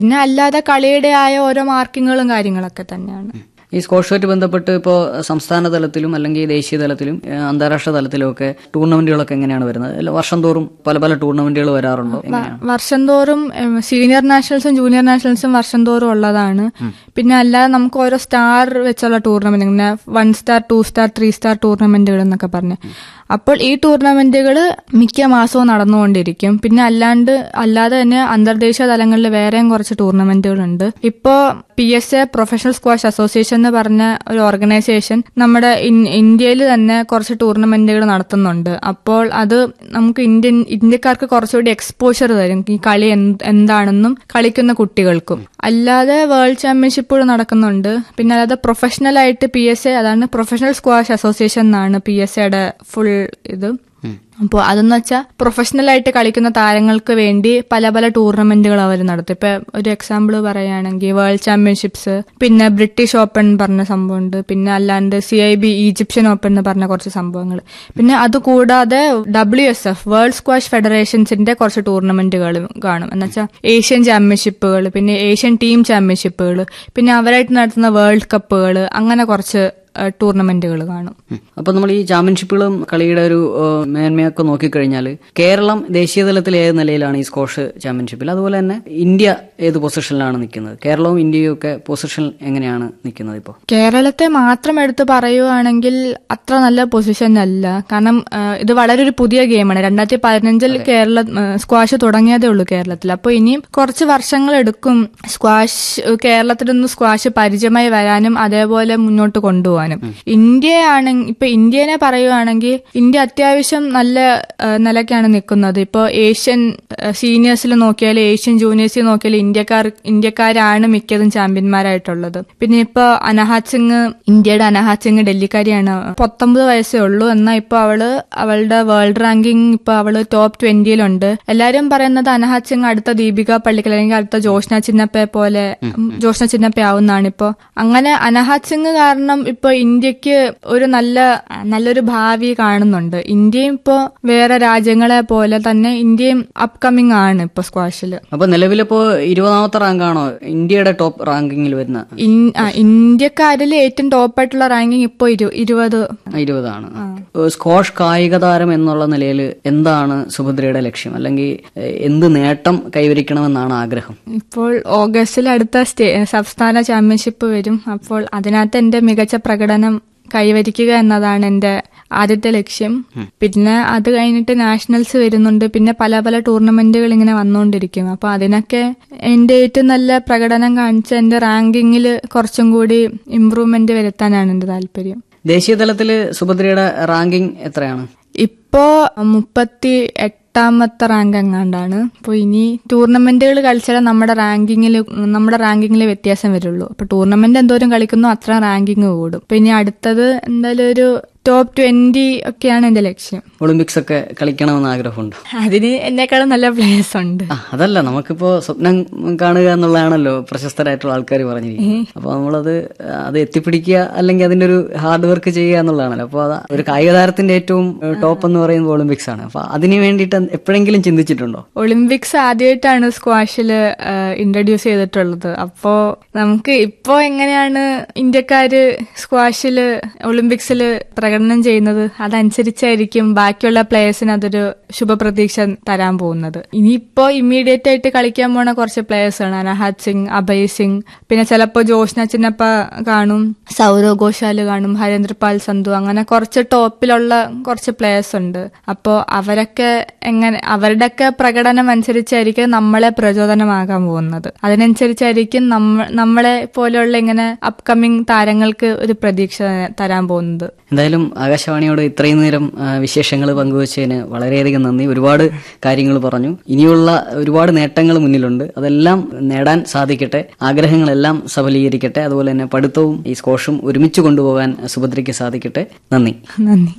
പിന്നെ അല്ലാതെ കളിയുടെ ആയ ഓരോ മാർക്കിങ്ങുകളും കാര്യങ്ങളൊക്കെ തന്നെയാണ് ഈ സ്കോഷുമായിട്ട് ബന്ധപ്പെട്ട് ഇപ്പോൾ സംസ്ഥാന തലത്തിലും അല്ലെങ്കിൽ ദേശീയ തലത്തിലും ഏഹ്, അന്താരാഷ്ട്ര തലത്തിലും ഒക്കെ ടൂർണമെന്റുകളൊക്കെ എങ്ങനെയാണ് വരുന്നത് അല്ല, വർഷം തോറും പല പല ടൂർണമെന്റുകൾ വരാറുണ്ടോ എങ്ങനെയാണ് വർഷം തോറും ഉം, സീനിയർ നാഷണൽസും ജൂനിയർ നാഷണൽസും വർഷം തോറും ഉള്ളതാണ് പിന്നെ അല്ലാതെ നമുക്ക് ഓരോ സ്റ്റാർ വെച്ചുള്ള ടൂർണമെന്റ് ഇങ്ങനെ one star two star three star ടൂർണമെന്റുകൾ എന്നൊക്കെ പറഞ്ഞ് അപ്പോൾ ഈ ടൂർണമെന്റുകൾ മിക്ക മാസവും നടന്നുകൊണ്ടിരിക്കും പിന്നെ അല്ലാണ്ട് അല്ലാതെ തന്നെ അന്തർദേശീയ തലങ്ങളിൽ വേറെയും കുറച്ച് ടൂർണമെന്റുകളുണ്ട് ഇപ്പോ P S A professional squash association എന്ന് പറഞ്ഞ ഒരു ഓർഗനൈസേഷൻ നമ്മുടെ ഇൻ- ഇന്ത്യയിൽ തന്നെ കുറച്ച് ടൂർണമെന്റുകൾ നടത്തുന്നുണ്ട് അപ്പോൾ അത് നമുക്ക് ഇന്ത്യൻ ഇന്ത്യക്കാർക്ക് കുറച്ചുകൂടി എക്സ്പോഷർ തരും ഈ കളി എന്ത്- എന്താണെന്നും കളിക്കുന്ന കുട്ടികൾക്കും അല്ലാതെ വേൾഡ് ചാമ്പ്യൻഷിപ്പുകൾ നടക്കുന്നുണ്ട് പിന്നെ അല്ലാതെ പ്രൊഫഷണൽ ആയിട്ട് പി എസ് എ അതാണ് പ്രൊഫഷണൽ സ്ക്വാഷ് അസോസിയേഷൻ എന്നാണ് പി എസ് എയുടെ ഫുൾ ഇത് അപ്പോൾ അതെന്ന് വെച്ചാൽ പ്രൊഫഷണൽ ആയിട്ട് കളിക്കുന്ന താരങ്ങൾക്ക് വേണ്ടി പല പല ടൂർണമെന്റുകൾ അവർ നടത്തും ഇപ്പൊ ഒരു എക്സാമ്പിൾ പറയുകയാണെങ്കിൽ വേൾഡ് ചാമ്പ്യൻഷിപ്സ് പിന്നെ ബ്രിട്ടീഷ് ഓപ്പൺ പറഞ്ഞ സംഭവമുണ്ട് പിന്നെ അല്ലാണ്ട് C I B Egyptian open എന്ന് പറഞ്ഞ കുറച്ച് സംഭവങ്ങൾ പിന്നെ അതുകൂടാതെ W S F world squash ഫെഡറേഷൻസിന്റെ കുറച്ച് ടൂർണമെന്റുകളും കാണും എന്നുവെച്ചാൽ ഏഷ്യൻ ചാമ്പ്യൻഷിപ്പുകൾ പിന്നെ ഏഷ്യൻ ടീം ചാമ്പ്യൻഷിപ്പുകൾ പിന്നെ അവരായിട്ട് നടത്തുന്ന വേൾഡ് കപ്പുകൾ അങ്ങനെ കുറച്ച് ടൂർണമെന്റുകൾ കാണും ഉം. അപ്പൊ നമ്മൾ ഈ ചാമ്പ്യൻഷിപ്പുകളും കളിയുടെ ഒരു ഏഹ്, മേന്മയൊക്കെ നോക്കിക്കഴിഞ്ഞാൽ കേരളം ദേശീയ തലത്തിൽ ഏത് നിലയിലാണ് ഈ സ്കോഷ് ചാമ്പ്യൻഷിപ്പിൽ അതുപോലെ തന്നെ ഇന്ത്യ ഏത് പൊസിഷനിലാണ് നിൽക്കുന്നത് കേരളവും ഇന്ത്യയും ഒക്കെ പൊസിഷൻ എങ്ങനെയാണ് നിൽക്കുന്നത് ഇപ്പോൾ കേരളത്തെ മാത്രം എടുത്ത് പറയുവാണെങ്കിൽ അത്ര നല്ല പൊസിഷൻ അല്ല കാരണം ആ, ഇത് വളരെ ഒരു പുതിയ ഗെയിമാണ് രണ്ടായിരത്തി പതിനഞ്ചിൽ കേരള ആ, സ്ക്വാഷ് തുടങ്ങിയതേ ഉള്ളൂ കേരളത്തിൽ അപ്പോൾ ഇനിയും കുറച്ച് വർഷങ്ങൾ എടുക്കും സ്ക്വാഷ് കേരളത്തിലൊന്ന് സ്ക്വാഷ് പരിചയമായി വരാനും അതേപോലെ മുന്നോട്ട് കൊണ്ടുപോകാനും ഇന്ത്യ ആണെങ്കിൽ ഇപ്പൊ ഇന്ത്യനെ പറയുവാണെങ്കിൽ ഇന്ത്യ അത്യാവശ്യം നല്ല ആ, നിലയ്ക്കാണ് നിൽക്കുന്നത് ഇപ്പോൾ ഏഷ്യൻ സീനിയേഴ്സിൽ നോക്കിയാൽ ഏഷ്യൻ ജൂനിയേഴ്സിൽ നോക്കിയാൽ ഇന്ത്യക്കാർ ഇന്ത്യക്കാരാണ് മിക്കതും ചാമ്പ്യന്മാരായിട്ടുള്ളത് പിന്നെ ഇപ്പൊ അനഹാത് സിംഗ് ഇന്ത്യയുടെ അനഹാത് സിംഗ് ഡൽഹിക്കാരിയാണ് പത്തൊമ്പത് വയസ്സേ ഉള്ളൂ എന്നാൽ ഇപ്പൊ അവള് അവളുടെ വേൾഡ് റാങ്കിങ് ഇപ്പൊ അവള് ടോപ്പ് ട്വന്റിയിലുണ്ട് എല്ലാരും പറയുന്നത് അനഹാത് സിംഗ് അടുത്ത ദീപിക പള്ളിക്കൽ അല്ലെങ്കിൽ അടുത്ത ജോഷ്ന ചിന്നപ്പയെ പോലെ ഉം, ജോഷ്ന ചിന്നപ്പ ആവുന്നതാണ് ഇപ്പൊ അങ്ങനെ അനഹാത് സിംഗ് കാരണം ഇപ്പൊ ഇന്ത്യക്ക് ഒരു നല്ല നല്ലൊരു ഭാവി കാണുന്നുണ്ട് ഇന്ത്യയും ഇപ്പോ വേറെ രാജ്യങ്ങളെ പോലെ തന്നെ ഇന്ത്യയും അപ്കമിങ് ആണ് ഇപ്പൊ സ്ക്വാഷില് അപ്പൊ നിലവിലിപ്പോ ഇരുപതാമത്തെ റാങ്കാണോ ഇന്ത്യയുടെ ടോപ്പ് റാങ്കിങ്ങിൽ വരുന്ന ഇൻ- ആ, ഇന്ത്യക്കാരിൽ ഏറ്റവും ടോപ്പായിട്ടുള്ള റാങ്കിങ് ഇപ്പൊ ഇരു- ഇരുപത് ഇരുപതാണ് ഏഹ്, സ്ക്വാഷ് കായിക താരം എന്നുള്ള നിലയിൽ എന്താണ് സുഭദ്രയുടെ ലക്ഷ്യം അല്ലെങ്കിൽ ഏഹ്, എന്ത് നേട്ടം കൈവരിക്കണമെന്നാണ് ആഗ്രഹം ഇപ്പോൾ ഓഗസ്റ്റിൽ അടുത്ത സ്റ്റേ സംസ്ഥാന ചാമ്പ്യൻഷിപ്പ് വരും അപ്പോൾ അതിനകത്ത് എന്റെ മികച്ച പ്രകടനം കൈവരിക്കുക എന്നതാണ് എന്റെ ആദ്യത്തെ ലക്ഷ്യം പിന്നെ അത് കഴിഞ്ഞിട്ട് നാഷണൽസ് വരുന്നുണ്ട് പിന്നെ പല പല ടൂർണമെന്റുകൾ ഇങ്ങനെ വന്നുകൊണ്ടിരിക്കും അപ്പൊ അതിനൊക്കെ എന്റെ ഏറ്റവും നല്ല പ്രകടനം കാണിച്ച എന്റെ റാങ്കിങ്ങിൽ കുറച്ചും കൂടി ഇമ്പ്രൂവ്മെന്റ് വരുത്താനാണ് എന്റെ താല്പര്യം ദേശീയ തലത്തിൽ സുഭദ്രയുടെ റാങ്കിങ് എത്രയാണ് ഇപ്പോ മുപ്പത്തി എട്ടാമത്തെ റാങ്ക് എങ്ങാണ്ടാണ് അപ്പോൾ ഇനി ടൂർണമെന്റുകൾ കളിച്ചാലേ നമ്മുടെ റാങ്കിങ്ങിൽ നമ്മുടെ റാങ്കിങ്ങിൽ വ്യത്യാസം വരുള്ളൂ അപ്പൊ ടൂർണമെന്റ് എന്തോരം കളിക്കുന്നു അത്ര റാങ്കിങ് കൂടും അപ്പൊ ഇനി അടുത്തത് എന്തായാലും ഒരു ടോപ്പ് ട്വന്റി ഒക്കെയാണ് എന്റെ ലക്ഷ്യം ഒളിമ്പിക്സ് ഒക്കെ കളിക്കണമെന്ന് ആഗ്രഹമുണ്ട് അതിന് എന്നെക്കാളും നല്ല പ്ലേയേഴ്സ് ഉണ്ട് ആ, അതല്ല നമുക്കിപ്പോ സ്വപ്നം കാണുക എന്നുള്ളതാണല്ലോ പ്രശസ്തരായിട്ടുള്ള ആൾക്കാർ പറഞ്ഞിരിക്കുന്നത് അപ്പൊ നമ്മളത് അത് എത്തിപ്പിടിക്കുക അല്ലെങ്കിൽ അതിന്റെ ഒരു ഹാർഡ് വർക്ക് ചെയ്യുക എന്നുള്ളതാണല്ലോ അപ്പൊ അത് ഒരു കായിക താരത്തിന്റെ ഏറ്റവും ടോപ്പ് എന്ന് പറയുന്നത് ഒളിമ്പിക്സ് ആണ് അപ്പൊ അതിന് വേണ്ടിയിട്ട് എപ്പോഴെങ്കിലും ചിന്തിച്ചിട്ടുണ്ടോ ഒളിമ്പിക്സ് ആദ്യമായിട്ടാണ് സ്ക്വാഷിൽ ഇൻട്രൊഡ്യൂസ് ചെയ്തിട്ടുള്ളത് അപ്പോ നമുക്ക് ഇപ്പോ എങ്ങനെയാണ് ഇന്ത്യക്കാര് സ്ക്വാഷില് ഒളിമ്പിക്സിൽ പ്രകടനം ചെയ്യുന്നത് അതനുസരിച്ചായിരിക്കും ബാക്കിയുള്ള പ്ലേയേഴ്സിന് അതൊരു ശുഭപ്രതീക്ഷ തരാൻ പോകുന്നത് ഇനിയിപ്പോ ഇമ്മീഡിയറ്റ് ആയിട്ട് കളിക്കാൻ പോണ കുറച്ച് പ്ലേയേഴ്സ് ആണ് അനഹാത് സിംഗ് അഭയ് സിംഗ് പിന്നെ ചിലപ്പോ ജോഷ്ന ചിന്നപ്പ കാണും സൗരവ് ഘോഷാല് കാണും ഹരേന്ദ്രപാൽ സന്ധു അങ്ങനെ കുറച്ച് ടോപ്പിലുള്ള കുറച്ച് പ്ലേയേഴ്സ് ഉണ്ട് അപ്പോ അവരൊക്കെ എങ്ങനെ അവരുടെയൊക്കെ പ്രകടനം അനുസരിച്ചായിരിക്കും നമ്മളെ പ്രചോദനമാകാൻ പോകുന്നത് അതിനനുസരിച്ചായിരിക്കും നമ്മ നമ്മളെ പോലെയുള്ള ഇങ്ങനെ അപ്കമിങ് താരങ്ങൾക്ക് ഒരു പ്രതീക്ഷ തരാൻ പോകുന്നത് എന്തായാലും ആകാശവാണിയോട് ഇത്രയും നേരം വിശേഷങ്ങൾ പങ്കുവച്ചതിന് വളരെയധികം നന്ദി ഒരുപാട് കാര്യങ്ങൾ പറഞ്ഞു ഇനിയുള്ള ഒരുപാട് നേട്ടങ്ങൾ മുന്നിലുണ്ട് അതെല്ലാം നേടാൻ സാധിക്കട്ടെ ആഗ്രഹങ്ങളെല്ലാം സഫലീകരിക്കട്ടെ അതുപോലെ തന്നെ പഠിത്തവും ഈ സ്കോഷും ഒരുമിച്ച് കൊണ്ടുപോകാൻ സുഭദ്രയ്ക്ക് സാധിക്കട്ടെ നന്ദി നന്ദി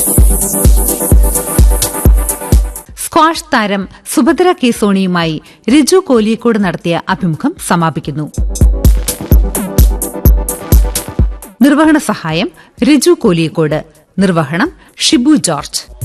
സ്ക്വാഷ് താരം സുഭദ്ര കെ സോണിയുമായി രജു കോലിയക്കോട് നടത്തിയ അഭിമുഖം സമാപിക്കുന്നു നിർവഹണ സഹായം രജു കോലിയക്കോട് നിർവഹണം ഷിബു ജോർജ്